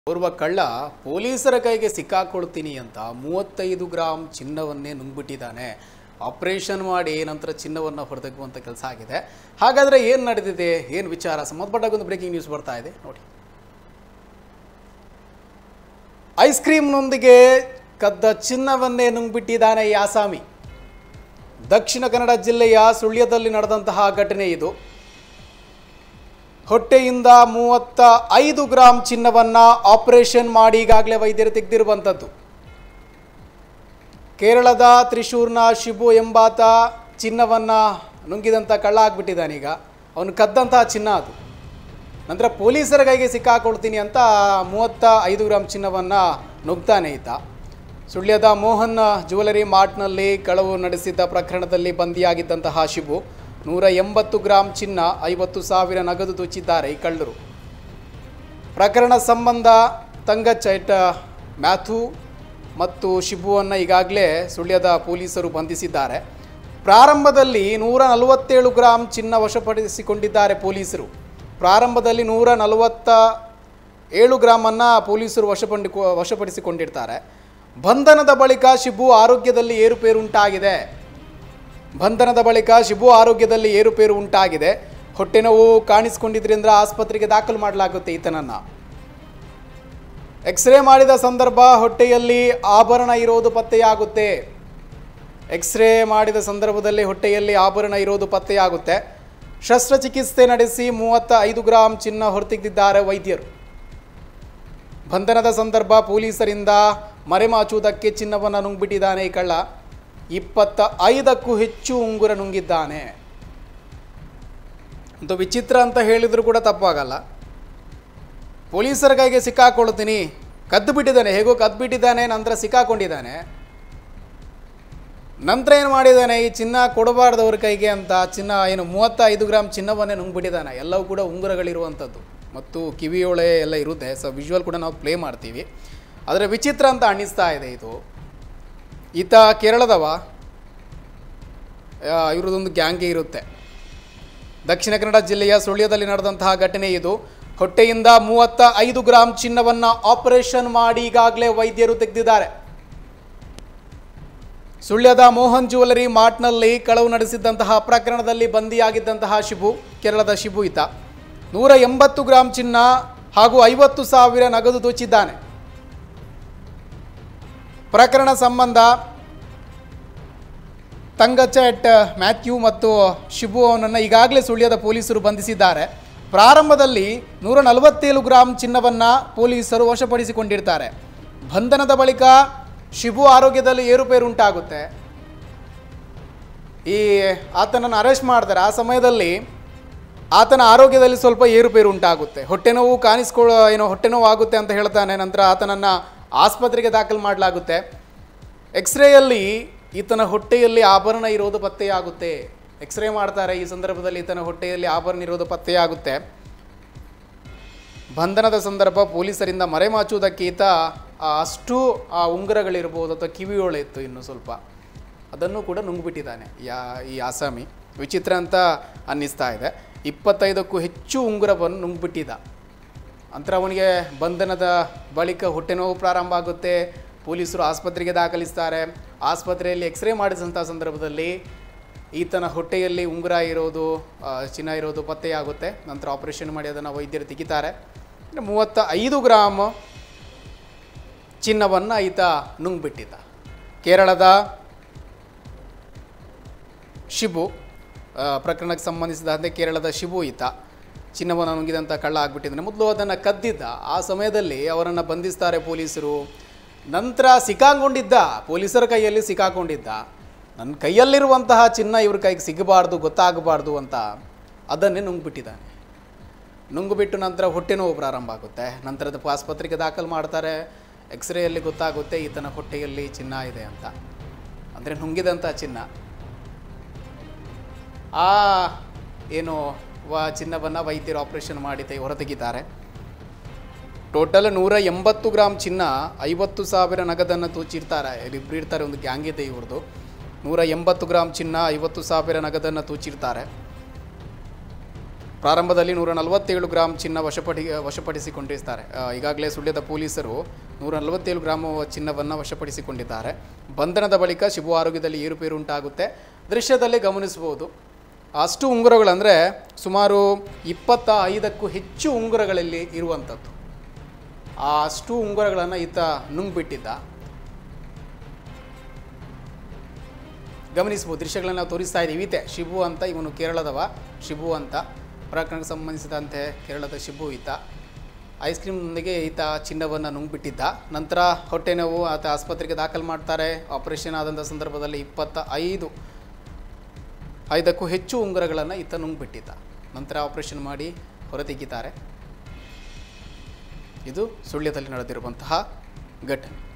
ಓರ್ವ ಕಳ್ಳ ಪೊಲೀಸರ ಕೈಗೆ ಸಿಕ್ಕಾಕೊಳ್ತೀನಿ ಅಂತ ಮೂವತ್ತೈದು ಗ್ರಾಮ್ ಚಿನ್ನವನ್ನೇ ನುಂಗ್ಬಿಟ್ಟಿದ್ದಾನೆ ಆಪರೇಷನ್ ಮಾಡಿ ನಂತರ ಚಿನ್ನವನ್ನು ಹೊರತೆಗುವಂಥ ಕೆಲಸ ಆಗಿದೆ ಹಾಗಾದರೆ ಏನು ನಡೆದಿದೆ ಏನು ವಿಚಾರ ಸಂಬಂಧಪಟ್ಟಾಗ ಒಂದು ಬ್ರೇಕಿಂಗ್ ನ್ಯೂಸ್ ಬರ್ತಾ ಇದೆ ನೋಡಿ ಐಸ್ ಕ್ರೀಮ್ನೊಂದಿಗೆ ಕದ್ದ ಚಿನ್ನವನ್ನೇ ನುಂಗ್ಬಿಟ್ಟಿದ್ದಾನೆ ಈ ಆಸಾಮಿ ದಕ್ಷಿಣ ಕನ್ನಡ ಜಿಲ್ಲೆಯ ಸುಳ್ಯದಲ್ಲಿ ನಡೆದಂತಹ ಘಟನೆ ಇದು ಹೊಟ್ಟೆಯಿಂದ ಮೂವತ್ತ ಐದು ಗ್ರಾಂ ಚಿನ್ನವನ್ನ ಆಪರೇಷನ್ ಮಾಡಿ ಈಗಾಗಲೇ ವೈದ್ಯರು ತೆಗೆದಿರುವಂಥದ್ದು ಕೇರಳದ ತ್ರಿಶೂರ್ನ ಶಿಬು ಎಂಬಾತ ಚಿನ್ನವನ್ನ ನುಂಗಿದಂಥ ಕಳ್ಳ ಆಗ್ಬಿಟ್ಟಿದ್ದಾನೀಗ ಅವನು ಕದ್ದಂತಹ ಚಿನ್ನ ಅದು ನಂತರ ಪೊಲೀಸರ ಕೈಗೆ ಸಿಕ್ಕಾಕೊಳ್ತೀನಿ ಅಂತ ಮೂವತ್ತ ಐದು ಗ್ರಾಂ ಚಿನ್ನವನ್ನು ನುಗ್ತಾನೆ ಈತ ಸುಳ್ಯದ ಮೋಹನ್ ಜ್ಯುವೆಲರಿ ಮಾರ್ಟ್ನಲ್ಲಿ ಕಳವು ನಡೆಸಿದ್ದ ಪ್ರಕರಣದಲ್ಲಿ ಬಂದಿಯಾಗಿದ್ದಂತಹ ಶಿಬು ನೂರ ಎಂಬತ್ತು ಗ್ರಾಂ ಚಿನ್ನ ಐವತ್ತು ಸಾವಿರ ನಗದು ದೋಚಿದ್ದಾರೆ ಈ ಕಳ್ಳರು ಪ್ರಕರಣ ಸಂಬಂಧ ತಂಗಚೈಟ ಮ್ಯಾಥು ಮತ್ತು ಶಿಬುವನ್ನು ಈಗಾಗಲೇ ಸುಳ್ಯದ ಪೊಲೀಸರು ಬಂಧಿಸಿದ್ದಾರೆ ಪ್ರಾರಂಭದಲ್ಲಿ ನೂರ ನಲವತ್ತೇಳು ಗ್ರಾಂ ಚಿನ್ನ ವಶಪಡಿಸಿಕೊಂಡಿದ್ದಾರೆ ಪೊಲೀಸರು ಪ್ರಾರಂಭದಲ್ಲಿ ನೂರ ನಲವತ್ತ ಏಳು ಗ್ರಾಮನ್ನು ಪೊಲೀಸರು ವಶಪಂಡಿ ವಶಪಡಿಸಿಕೊಂಡಿರ್ತಾರೆ ಬಂಧನದ ಬಳಿಕ ಶಿಬು ಆರೋಗ್ಯದಲ್ಲಿ ಏರುಪೇರು ಉಂಟಾಗಿದೆ ಬಂಧನದ ಬಳಿಕ ಶಿಬು ಆರೋಗ್ಯದಲ್ಲಿ ಏರುಪೇರು ಉಂಟಾಗಿದೆ ಹೊಟ್ಟೆ ನೋವು ಕಾಣಿಸಿಕೊಂಡಿದ್ರಿಂದ ಆಸ್ಪತ್ರೆಗೆ ದಾಖಲು ಮಾಡಲಾಗುತ್ತೆ ಈತನನ್ನು ಎಕ್ಸ್ರೇ ಮಾಡಿದ ಸಂದರ್ಭ ಹೊಟ್ಟೆಯಲ್ಲಿ ಆಭರಣ ಇರೋದು ಪತ್ತೆಯಾಗುತ್ತೆ ಎಕ್ಸ್ರೇ ಮಾಡಿದ ಸಂದರ್ಭದಲ್ಲಿ ಹೊಟ್ಟೆಯಲ್ಲಿ ಆಭರಣ ಇರೋದು ಪತ್ತೆಯಾಗುತ್ತೆ ಶಸ್ತ್ರಚಿಕಿತ್ಸೆ ನಡೆಸಿ ಮೂವತ್ತ ಐದು ಗ್ರಾಂ ಚಿನ್ನ ಹೊರತೆಗೆದಿದ್ದಾರೆ ವೈದ್ಯರು ಬಂಧನದ ಸಂದರ್ಭ ಪೊಲೀಸರಿಂದ ಮರೆಮಾಚುವುದಕ್ಕೆ ಚಿನ್ನವನ್ನು ನುಂಗ್ಬಿಟ್ಟಿದ್ದಾನೆ ಈ ಕಳ್ಳ ಇಪ್ಪತ್ತ ಐದಕ್ಕೂ ಹೆಚ್ಚು ಉಂಗುರ ನುಂಗಿದ್ದಾನೆ ಒಂದು ವಿಚಿತ್ರ ಅಂತ ಹೇಳಿದರೂ ಕೂಡ ತಪ್ಪಾಗಲ್ಲ ಪೊಲೀಸರ ಕೈಗೆ ಸಿಕ್ಕಾಕೊಳ್ತೀನಿ ಕದ್ದು ಬಿಟ್ಟಿದ್ದಾನೆ ಹೇಗೋ ಕದ್ದು ಬಿಟ್ಟಿದ್ದಾನೆ ನಂತರ ಸಿಕ್ಕಾಕೊಂಡಿದ್ದಾನೆ ನಂತರ ಏನು ಮಾಡಿದ್ದಾನೆ ಈ ಚಿನ್ನ ಕೊಡಬಾರ್ದವ್ರ ಕೈಗೆ ಅಂತ ಚಿನ್ನ ಏನು ಮೂವತ್ತೈದು ಗ್ರಾಮ್ ಚಿನ್ನವನ್ನೇ ನುಂಗ್ಬಿಟ್ಟಿದ್ದಾನೆ ಎಲ್ಲವೂ ಕೂಡ ಉಂಗುರಗಳಿರುವಂಥದ್ದು ಮತ್ತು ಕಿವಿಯೊಳೆ ಎಲ್ಲ ಇರುತ್ತೆ ಸೊ ವಿಜುವಲ್ ಕೂಡ ನಾವು ಪ್ಲೇ ಮಾಡ್ತೀವಿ ಆದರೆ ವಿಚಿತ್ರ ಅಂತ ಅನ್ನಿಸ್ತಾ ಇದೆ ಇದು ಈತ ಕೇರಳದವ ಆ, ಇವ್ರದ್ದೊಂದು ಗ್ಯಾಂಗೆ ಇರುತ್ತೆ ದಕ್ಷಿಣ ಕನ್ನಡ ಜಿಲ್ಲೆಯ ಸುಳ್ಯದಲ್ಲಿ ನಡೆದಂತಹ ಘಟನೆ ಇದು ಹೊಟ್ಟೆಯಿಂದ ಮೂವತ್ತ ಐದು ಗ್ರಾಂ ಚಿನ್ನವನ್ನು ಆಪರೇಷನ್ ಮಾಡಿ ಈಗಾಗಲೇ ವೈದ್ಯರು ತೆಗೆದಿದ್ದಾರೆ ಸುಳ್ಯದ ಮೋಹನ್ ಜ್ಯುವೆಲರಿ ಮಾರ್ಟ್ನಲ್ಲಿ ಕಳವು ನಡೆಸಿದ್ದಂತಹ ಪ್ರಕರಣದಲ್ಲಿ ಬಂದಿಯಾಗಿದ್ದಂತಹ ಶಿಬು ಕೇರಳದ ಶಿಬು ಈತ ನೂರ ಎಂಬತ್ತು ಗ್ರಾಂ ಚಿನ್ನ ಹಾಗೂ ಐವತ್ತು ಸಾವಿರ ನಗದು ದೋಚಿದ್ದಾನೆ ಪ್ರಕರಣ ಸಂಬಂಧ ತಂಗಚಟ್ ಮ್ಯಾಥ್ಯೂ ಮತ್ತು ಶಿಬು ಅವನನ್ನು ಈಗಾಗಲೇ ಸುಳ್ಯದ ಪೊಲೀಸರು ಬಂಧಿಸಿದ್ದಾರೆ ಪ್ರಾರಂಭದಲ್ಲಿ ನೂರ ನಲವತ್ತೇಳು ಗ್ರಾಂ ಚಿನ್ನವನ್ನು ಪೊಲೀಸರು ವಶಪಡಿಸಿಕೊಂಡಿರ್ತಾರೆ ಬಂಧನದ ಬಳಿಕ ಶಿಬು ಆರೋಗ್ಯದಲ್ಲಿ ಏರುಪೇರು ಉಂಟಾಗುತ್ತೆ ಈ ಆತನನ್ನು ಅರೆಸ್ಟ್ ಮಾಡ್ತಾರೆ ಆ ಸಮಯದಲ್ಲಿ ಆತನ ಆರೋಗ್ಯದಲ್ಲಿ ಸ್ವಲ್ಪ ಏರುಪೇರು ಉಂಟಾಗುತ್ತೆ ಹೊಟ್ಟೆ ನೋವು ಕಾಣಿಸ್ಕೊಳ್ಳೋ ಏನೋ ಹೊಟ್ಟೆ ನೋವು ಆಗುತ್ತೆ ಅಂತ ಹೇಳ್ತಾನೆ ನಂತರ ಆತನನ್ನು ಆಸ್ಪತ್ರೆಗೆ ದಾಖಲು ಮಾಡಲಾಗುತ್ತೆ ಎಕ್ಸ್ರೇಯಲ್ಲಿ ಈತನ ಹೊಟ್ಟೆಯಲ್ಲಿ ಆಭರಣ ಇರೋದು ಪತ್ತೆಯಾಗುತ್ತೆ ಎಕ್ಸ್ರೇ ಮಾಡ್ತಾರೆ ಈ ಸಂದರ್ಭದಲ್ಲಿ ಈತನ ಹೊಟ್ಟೆಯಲ್ಲಿ ಆಭರಣ ಇರೋದು ಪತ್ತೆಯಾಗುತ್ತೆ ಬಂಧನದ ಸಂದರ್ಭ ಪೊಲೀಸರಿಂದ ಮರೆಮಾಚುವುದಕ್ಕೆ ಈತ ಆ ಅಷ್ಟು ಆ ಉಂಗುರಗಳಿರ್ಬೋದು ಅಥವಾ ಕಿವಿಯೋಳೆ ಇತ್ತು ಇನ್ನು ಸ್ವಲ್ಪ ಅದನ್ನು ಕೂಡ ನುಂಗ್ಬಿಟ್ಟಿದ್ದಾನೆ ಯಾ ಈ ಆಸಾಮಿ ವಿಚಿತ್ರ ಅಂತ ಅನ್ನಿಸ್ತಾ ಇದೆ ಇಪ್ಪತ್ತೈದಕ್ಕೂ ಹೆಚ್ಚು ಉಂಗುರವನ್ನು ನುಂಗ್ಬಿಟ್ಟಿದ್ದ ನಂತರ ಅವನಿಗೆ ಬಂಧನದ ಬಳಿಕ ಹೊಟ್ಟೆ ನೋವು ಪ್ರಾರಂಭ ಆಗುತ್ತೆ ಪೊಲೀಸರು ಆಸ್ಪತ್ರೆಗೆ ದಾಖಲಿಸ್ತಾರೆ ಆಸ್ಪತ್ರೆಯಲ್ಲಿ ಎಕ್ಸ್ರೇ ಮಾಡಿದಂಥ ಸಂದರ್ಭದಲ್ಲಿ ಈತನ ಹೊಟ್ಟೆಯಲ್ಲಿ ಉಂಗುರ ಇರೋದು ಆ, ಚಿನ್ನ ಇರೋದು ಪತ್ತೆಯಾಗುತ್ತೆ ನಂತರ ಆಪರೇಷನ್ ಮಾಡಿ ಅದನ್ನು ವೈದ್ಯರು ತೆಗಿತಾರೆ ಇನ್ನು ಮೂವತ್ತ ಐದು ಗ್ರಾಮ್ ಚಿನ್ನವನ್ನು ಈತ ನುಂಗ್ಬಿಟ್ಟಿದ್ದ ಕೇರಳದ ಶಿಬು ಆ, ಪ್ರಕರಣಕ್ಕೆ ಸಂಬಂಧಿಸಿದಂತೆ ಕೇರಳದ ಶಿಬು ಈತ ಚಿನ್ನವನ್ನು ನುಂಗಿದಂಥ ಕಳ್ಳ ಆಗಿಬಿಟ್ಟಿದ್ದಾನೆ ಮೊದಲು ಅದನ್ನು ಕದ್ದಿದ್ದ ಆ ಸಮಯದಲ್ಲಿ ಅವರನ್ನು ಬಂಧಿಸ್ತಾರೆ ಪೊಲೀಸರು ನಂತರ ಸಿಕ್ಕಾಕೊಂಡಿದ್ದ ಪೊಲೀಸರ ಕೈಯಲ್ಲಿ ಸಿಕ್ಕಾಕೊಂಡಿದ್ದ ನನ್ನ ಕೈಯಲ್ಲಿರುವಂತಹ ಚಿನ್ನ ಇವ್ರ ಕೈಗೆ ಸಿಗಬಾರ್ದು ಗೊತ್ತಾಗಬಾರ್ದು ಅಂತ ಅದನ್ನೇ ನುಂಗ್ಬಿಟ್ಟಿದ್ದಾನೆ ನುಂಗುಬಿಟ್ಟು ನಂತರ ಹೊಟ್ಟೆ ನೋವು ಪ್ರಾರಂಭ ಆಗುತ್ತೆ ನಂತರದ ಆಸ್ಪತ್ರೆಗೆ ದಾಖಲು ಮಾಡ್ತಾರೆ ಎಕ್ಸ್ರೇಯಲ್ಲಿ ಗೊತ್ತಾಗುತ್ತೆ ಈತನ ಹೊಟ್ಟೆಯಲ್ಲಿ ಚಿನ್ನ ಇದೆ ಅಂತ ಅಂದರೆ ನುಂಗಿದಂಥ ಚಿನ್ನ ಆ ಏನು ವ ಚಿನ್ನವನ್ನು ವೈದ್ಯರು ಆಪರೇಷನ್ ಮಾಡಿ ತೈ ಹೊರತೆಗಿದ್ದಾರೆ ಟೋಟಲ್ ನೂರ ಎಂಬತ್ತು ಗ್ರಾಮ್ ಚಿನ್ನ ಐವತ್ತು ಸಾವಿರ ನಗದನ್ನು ತೂಚಿರ್ತಾರೆ ಇಬ್ಬರು ಇರ್ತಾರೆ ಒಂದು ಗ್ಯಾಂಗ್ ಇದೆ ಇವ್ರದ್ದು ನೂರ ಎಂಬತ್ತು ಗ್ರಾಮ್ ಚಿನ್ನ ಐವತ್ತು ಸಾವಿರ ನಗದನ್ನು ತೂಚಿರ್ತಾರೆ ಪ್ರಾರಂಭದಲ್ಲಿ ನೂರ ನಲವತ್ತೇಳು ಗ್ರಾಂ ಚಿನ್ನ ವಶಪಡಿ ವಶಪಡಿಸಿಕೊಂಡಿರ್ತಾರೆ ಆ, ಈಗಾಗಲೇ ಸುಳ್ಯದ ಪೊಲೀಸರು ನೂರ ನಲವತ್ತೇಳು ಗ್ರಾಂ ಚಿನ್ನವನ್ನು ವಶಪಡಿಸಿಕೊಂಡಿದ್ದಾರೆ ಬಂಧನದ ಬಳಿಕ ಶಿಬು ಆರೋಗ್ಯದಲ್ಲಿ ಏರುಪೇರು ಉಂಟಾಗುತ್ತೆ ದೃಶ್ಯದಲ್ಲಿ ಗಮನಿಸಬಹುದು ಅಷ್ಟು ಉಂಗುರಗಳಂದರೆ ಸುಮಾರು ಇಪ್ಪತ್ತ ಐದಕ್ಕೂ ಹೆಚ್ಚು ಉಂಗುರಗಳಲ್ಲಿ ಇರುವಂಥದ್ದು ಆ ಅಷ್ಟು ಉಂಗುರಗಳನ್ನು ಈತ ನುಂಗ್ಬಿಟ್ಟಿದ್ದ ಗಮನಿಸ್ಬೋದು ದೃಶ್ಯಗಳನ್ನು ನಾವು ತೋರಿಸ್ತಾ ಇದ್ದೀವಿ ಈತೆ ಶಿಬು ಅಂತ ಇವನು ಕೇರಳದವ ಶಿಬು ಅಂತ ಪ್ರಕರಣಕ್ಕೆ ಸಂಬಂಧಿಸಿದಂತೆ ಕೇರಳದ ಶಿಬು ಈತ ಐಸ್ ಕ್ರೀಮ್ನೊಂದಿಗೆ ಈತ ಚಿನ್ನವನ್ನು ನುಂಗ್ಬಿಟ್ಟಿದ್ದ ನಂತರ ಹೊಟ್ಟೆ ನೋವು ಆತ ಆಸ್ಪತ್ರೆಗೆ ದಾಖಲು ಮಾಡ್ತಾರೆ ಆಪರೇಷನ್ ಆದಂಥ ಸಂದರ್ಭದಲ್ಲಿ ಇಪ್ಪತ್ತ ಐದು ಐದಕ್ಕೂ ಹೆಚ್ಚು ಉಂಗುರಗಳನ್ನು ಈತ ನುಂಗ್ಬಿಟ್ಟಿದ್ದ ನಂತರ ಆಪರೇಷನ್ ಮಾಡಿ ಹೊರತೆಗಿತಾರೆ ಇದು ಸುಳ್ಯದಲ್ಲಿ ನಡೆದಿರುವಂತಹ ಘಟನೆ